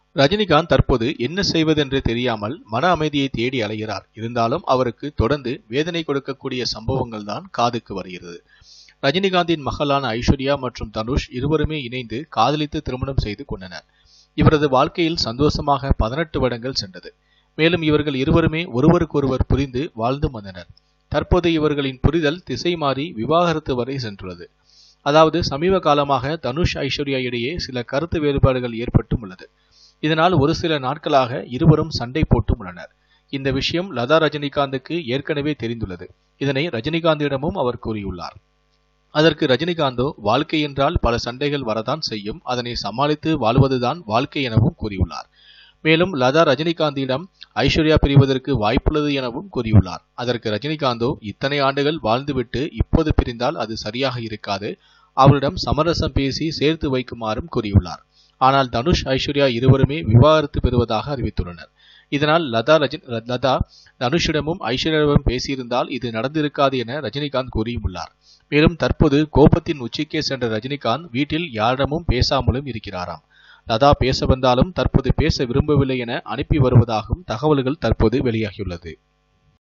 ரஜினிகாந்த் தற்போது என்ன செய்வதென்று தெரியாமல் மன அமைதியை தேடி அலைகிறார் இருந்தாலும் அவருக்கு தொடர்ந்து வேதனை கொடுக்கக்கூடிய சம்பவங்கள் தான் காதுக்கு வருகிறது ரஜினிகாந்தின் மகளான ஐஸ்வர்யா மற்றும் தனுஷ் இருவருமே இணைந்து காதலித்து திருமணம் செய்து கொண்டனர் இவரது வாழ்க்கையில் சந்தோஷமாக பதினெட்டு வருடங்கள் சென்றது மேலும் இவர்கள் இருவருமே ஒருவருக்கொருவர் புரிந்து வாழ்ந்து வந்தனர் தற்போது இவர்களின் புரிதல் திசை மாறி விவாகரத்து வரை சென்றுள்ளது அதாவது சமீப காலமாக தனுஷ் ஐஸ்வர்யா இடையே சில கருத்து வேறுபாடுகள் ஏற்பட்டும் உள்ளது இதனால் ஒரு சில நாட்களாக இருவரும் சண்டை போட்டும் உள்ளனர் இந்த விஷயம் லதா ரஜினிகாந்துக்கு ஏற்கனவே தெரிந்துள்ளது இதனை ரஜினிகாந்திடமும் அவர் கூறியுள்ளார் அதற்கு ரஜினிகாந்தோ வாழ்க்கை என்றால் பல சண்டைகள் வரதான் செய்யும் அதனை சமாளித்து வாழ்வதுதான் வாழ்க்கை எனவும் கூறியுள்ளார் மேலும் லதா ரஜினிகாந்திடம் ஐஸ்வர்யா பிரிவதற்கு வாய்ப்புள்ளது எனவும் கூறியுள்ளார் அதற்கு ரஜினிகாந்தோ இத்தனை ஆண்டுகள் வாழ்ந்துவிட்டு இப்போது பிரிந்தால் அது சரியாக இருக்காது அவரிடம் சமரசம் பேசி சேர்த்து வைக்குமாறும் கூறியுள்ளார் ஆனால் தனுஷ் ஐஸ்வர்யா இருவருமே விவாகரத்து பெறுவதாக அறிவித்துள்ளனர் இதனால் லதா ரஜின் லதா தனுஷிடமும் ஐஸ்வர்யாவிடம் பேசியிருந்தால் இது நடந்திருக்காது என ரஜினிகாந்த் கூறியுள்ளார் மேலும் தற்போது கோபத்தின் உச்சிக்கே சென்ற ரஜினிகாந்த் வீட்டில் யாரிடமும் பேசாமலும் இருக்கிறாராம் லதா பேச வந்தாலும் தற்போது பேச விரும்பவில்லை என அனுப்பி வருவதாகவும் தகவல்கள் தற்போது வெளியாகியுள்ளது